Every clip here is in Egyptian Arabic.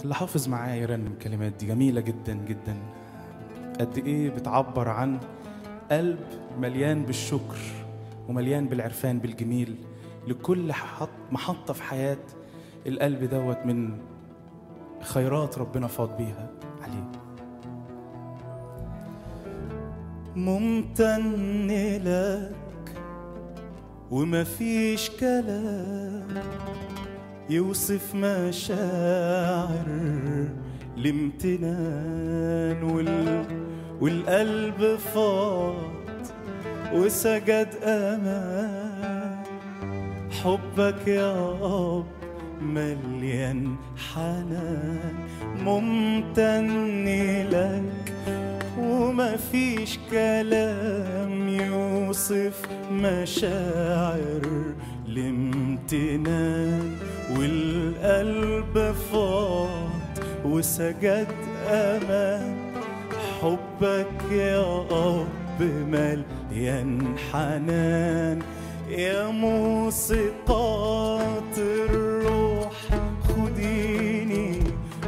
اللي حافظ معايا يرنم الكلمات دي جميلة جدا جدا قد إيه بتعبر عن قلب مليان بالشكر ومليان بالعرفان بالجميل لكل حط محطة في حياة القلب دوت من خيرات ربنا فاض بيها عليه ممتن لك ومفيش كلام يوصف مشاعر الامتنان وال... والقلب فاض وسجد امان حبك يا اب مليان حنان ممتن لك ومفيش كلام يوصف مشاعر الامتنان والقلب فاض وسجد امان حبك يا اب مليان حنان يا موسيقات الروح خديني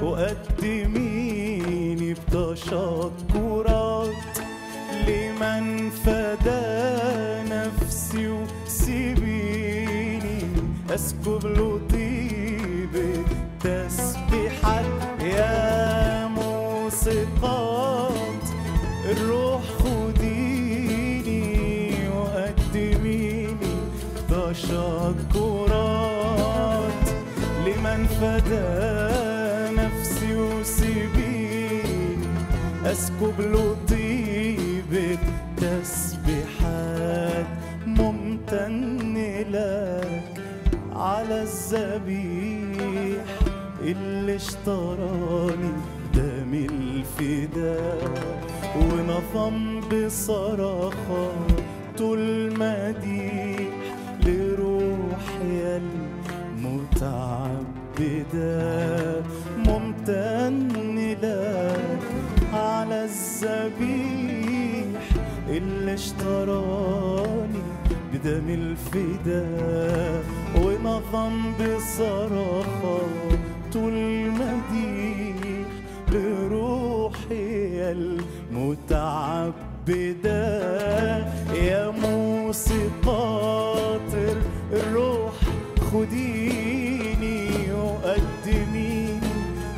وقدميني بتشكرات لمن فدى نفسي وسيبيني اسكب له طيب تسبيحات يا موسيقات الروح خديني وقدميني تشكرات لمن فدى نفسي وسيبيني اسكب له طيبة تسبيحات ممتن لك على الذبيح اللي اشتراني دم الفداء ونظم بصرخات المديح لروحي المتعبدة ممتن لك على الذبيح اللي اشتراني بدم الفداء ونظم بصرخات المديح لروحي المتعبدة يا موسيقات الروح خديني وقدميني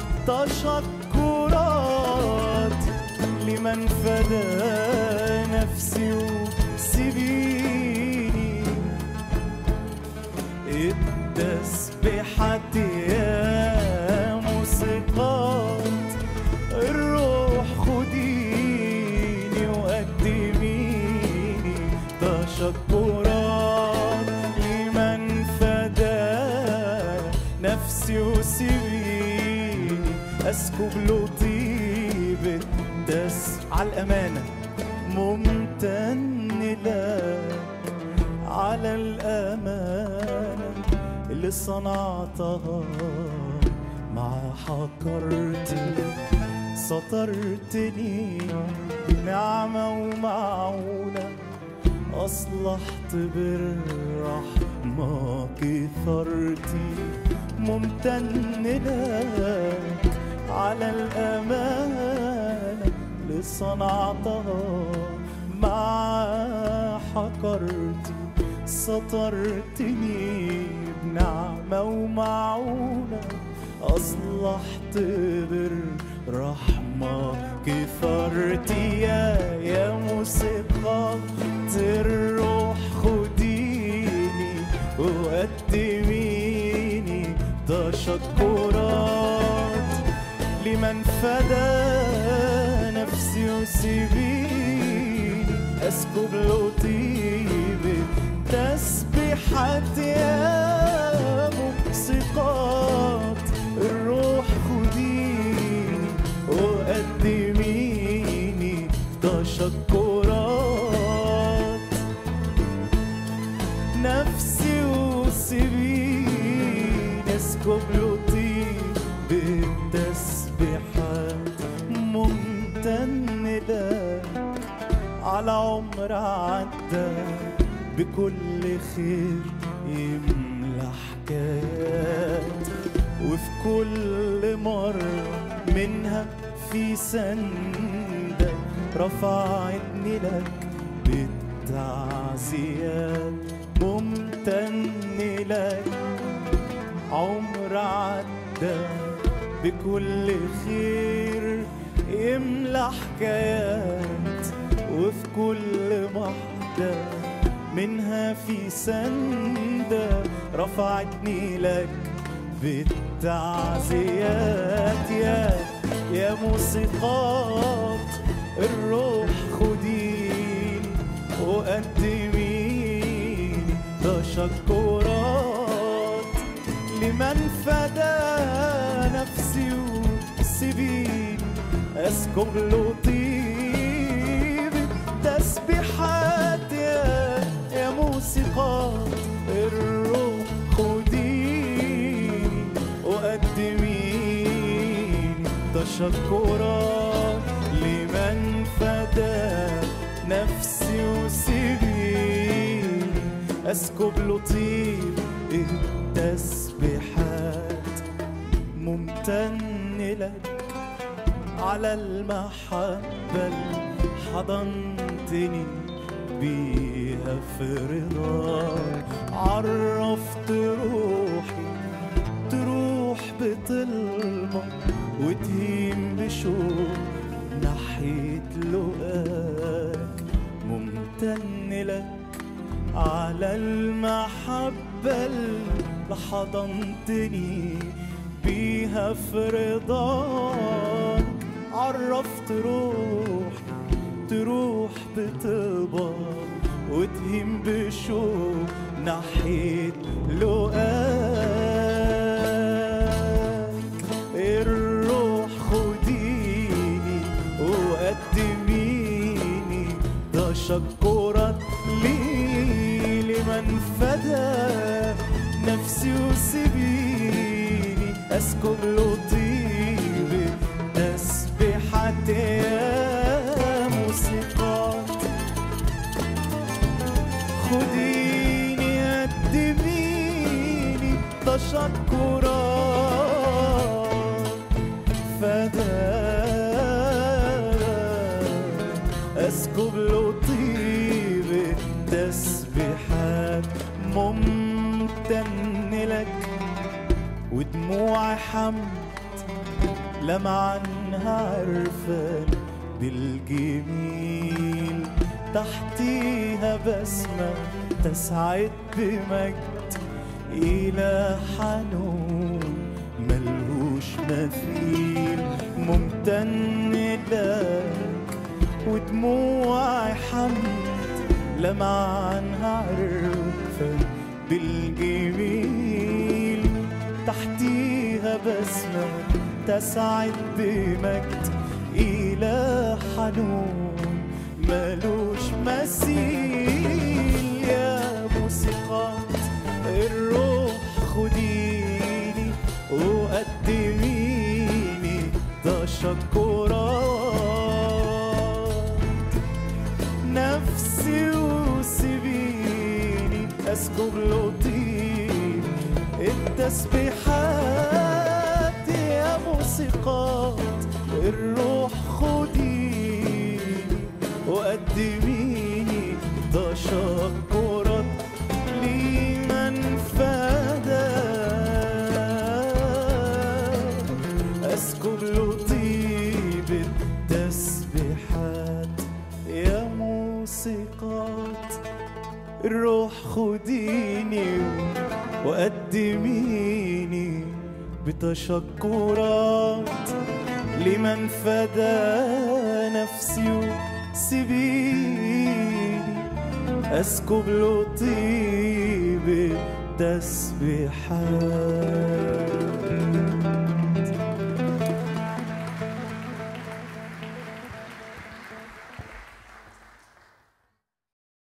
تشكرات لمن فدى نفسي وسيبيني التسبيحات يا موسيقات الروح خديني وقدميني تشكرات لمن فدى نفسي وسيبيني اسكب له طيبة دس على الأمانة ممتن لك على الأمانة اللي صنعتها مع حقرتي سترتني بنعمة ومعونة أصلحت بالرحمة كثرتي ممتن لك على الأمانة اللي صنعتها مع حقرتي سترتني بنعمة ومعونة أصلحت بالرحمة كثرتي يا يا موسيقى الروح خديني وقدميني تشكرات لمن فدى نفسي وسيبيني اسكب له طيبة تسبيحات يا موسيقات الروح خديني وقدميني تشكرات نفسي وسيبيني اسكب له طيبة تسبيحات ممتن لك على عمر عدى بكل خير يملى حكايات وفي كل مرة منها في سندة رفعتني لك بالتعزيات ممتن لك عمر عدى بكل خير يملى حكايات وفي كل محدة منها في سندة رفعتني لك بالتعزيات يا يا موسيقات الروح خديني وقدميني تشكرات لمن فدى نفسي وسبيني اسكب له طيب تسبيحات يا يا موسيقات الروح خديني وقدميني تشكرات لمن فدى نفسي وسبيني اسكب له طيب التسبيحات ممتن لك على المحبة اللي حضنتني بيها في رضاك عرفت روحي تروح بطلمة وتهيم بشوق ناحية لقاك ممتن لك على المحبة اللي حضنتني بيها في رضاك عرفت روح تروح بتقبض وتهيم بشوق ناحية لقاك الروح خديني وقدميني تشكرا لي لمن فدى نفسي وسبيني اسكب له طيب تسبيحات يا موسيقات خديني قدميني تشكرا فدا اسكب له طيب تسبيحات ممتن لك ودموع حمد لمعنها عرفان بالجميل تحتيها بسمة تسعد بمجد إلى حنون ملهوش مثيل ممتن لك ودموع حمد لمعنها عرفان بالجميل تحتيها بسمة تسعد بمجد إلى حنون ملوش مثيل يا موسيقات الروح خديني وقدميني تشكرات نفسي وسيبيني اسكب له طيب التسبيحات يا موسيقات الروح خديني وقدميني تشكرات لمن فدى اسكب له طيب التسبيحات يا موسيقات الروح خديني وقدميني بتشكرات لمن فدى نفسي وسبيني اسكب له طيب تسبيحات